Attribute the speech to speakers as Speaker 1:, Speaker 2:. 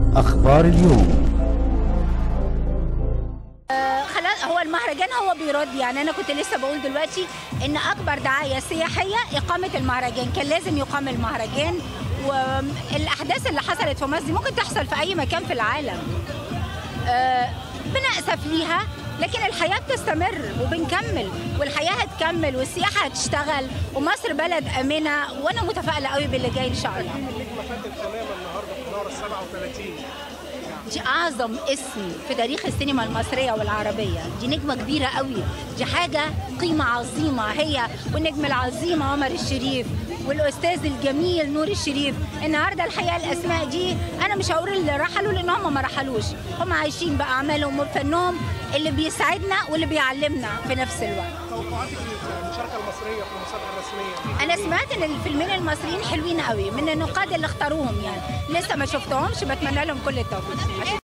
Speaker 1: أخبار اليوم
Speaker 2: خلاص هو المهرجان هو بيرد يعني انا كنت لسه بقول دلوقتي ان اكبر دعايه سياحيه اقامه المهرجان كان لازم يقام المهرجان والاحداث اللي حصلت في مصر دي ممكن تحصل في اي مكان في العالم آه، بنأسف ليها لكن الحياة بتستمر وبنكمل والحياة هتكمل والسياحة هتشتغل ومصر بلد آمنة وأنا متفائلة قوي باللي جاي إن شاء الله
Speaker 3: النجمه فاتت تماما النهارده في نار ال 37
Speaker 2: دي اعظم اسم في تاريخ السينما المصريه والعربيه دي نجمه كبيره قوي دي حاجه قيمه عظيمه هي والنجم العظيم عمر الشريف والاستاذ الجميل نور الشريف النهارده الحقيقه الاسماء دي انا مش هقول اللي رحلوا لان هم ما رحلوش هم عايشين باعمالهم وبفنهم اللي بيساعدنا واللي بيعلمنا في نفس الوقت
Speaker 3: توقعاتك للمشاركه المصريه في المسابقه الرسميه
Speaker 2: انا سمعت ان الفيلمين المصريين حلوين قوي من النقاد اللي اختاروهم يعني لسه ما شفتهمش بتمنى لهم كل التوفيق